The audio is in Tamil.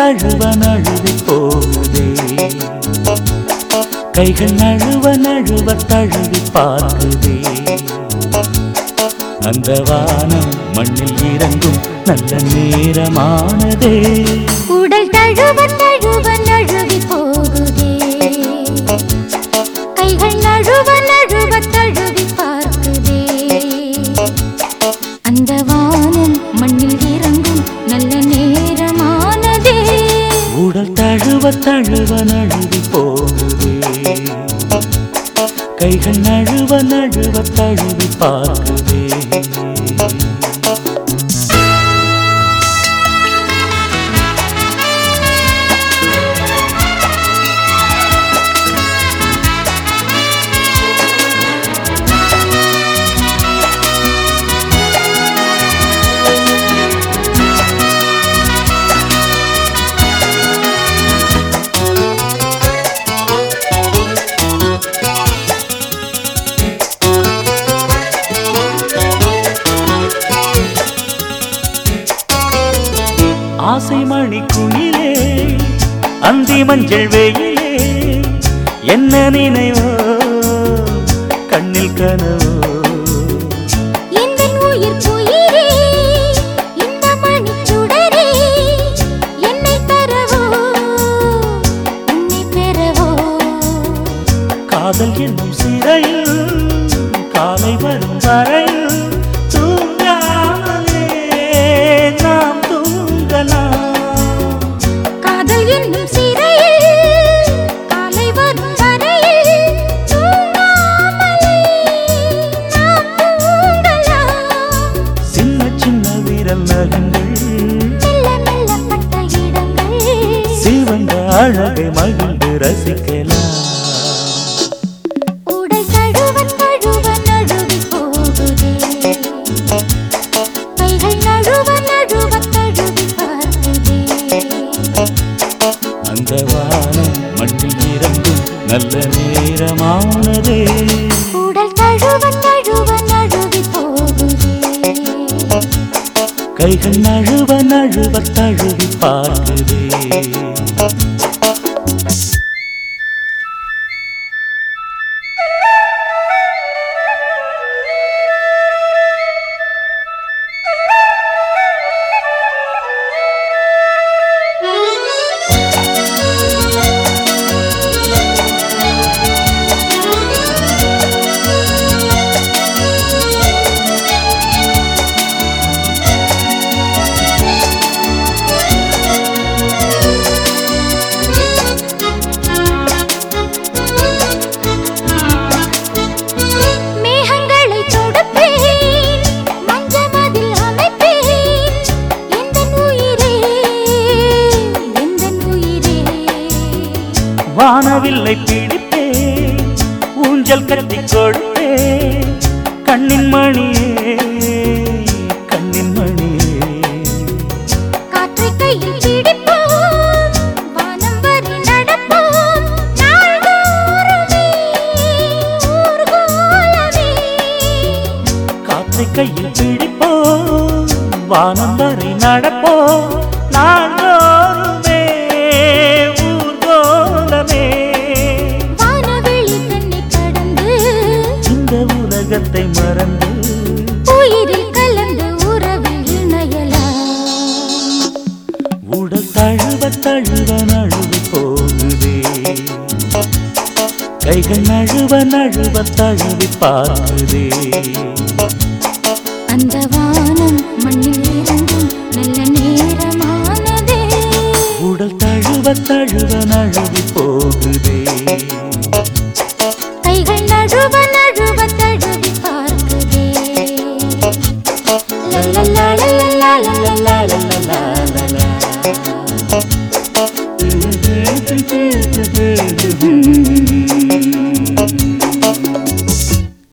தழுவ நழுவி போகுதே கைகள் நழுவ நழுவ தழுவி பார்க்குதே அந்த வானம் மண்ணில் இறங்கும் நல்ல நேரமானதே உடல் தழுவ தழுவ நழுவி போகுதே கைகள் நழுவ நழுவ தழுவி பார்க்குதே அந்த வானம் மண்ணில் இறங்கும் நல்ல நேரமானதே உடல் தழுவ தழுவ நழுவி போகுதே கைகள் நழுவ நழுவ தழுவி பார்க்குதே ஆசை மணி குயிலே அந்தி மஞ்சள் வெயிலே என்ன நினைவோ கண்ணில் கனவோ எந்தன் உயிர் உயிரே இந்த மணிச்சுடரே என்னை தரவோ உன்னை பெறவோ காதல் என்னும் சிறையில் காலை வரும் வரையில் தூங்காமலே நாம் தூங்கலாம் காதல் என்னும் சிறையில் காலை வரும் வரையில் தூங்காமலே நாம் தூங்கலாம் சின்ன சின்ன விரல் நகங்கள் மெல்ல மெல்ல பட்ட இடங்கள் சிவந்த அழகை மகிழ்ந்து ரசிக்கலாம் உடல் தழுவ தழுவ நழுவி போகுதே கைகள் நழுவ நழுவ தழுவி பார்க்குதே அந்த வானம் மண்ணில் இறங்கும் நல்ல நேரமானதே உடல் தழுவ தழுவ நழுவி போகுதே கைகள் நழுவ நழுவ தழுவி பார்க்குதே மேகங்களை தொடுப்பேன் மஞ்சமதில் அமைப்பேன் எந்தன் உயிரே எந்தன் உயிரே வானவில்லை பிடிப்பே ஊஞ்சல் கட்டி கொடுப்பே கண்ணின் மணியே கண்ணின் மணியே காற்றை கையில் பிடிப்போம் வானம் வரை நடப்போம் நாள்தோறுமே ஊர்கோலமே காற்றை கையில் பிடிப்போம் வானம் வரை நடப்போம் நாள்தோறுமே ஊர்கோலமே வானவெளி தன்னை கடந்து இந்த உலகத்தை மறந்து உயிரில் கலந்து உறவில் இணையலாம் உடல் தழுவ தழுவ நழுவி போகுதே கைகள் நழுவ நழுவ தழுவி பார்க்குதே அந்த வானம் மண்ணில் இறங்கும் நல்ல நேரமானதே உடல் தழுவ தழுவ நழுவி போகுதே கைகள் நழுவ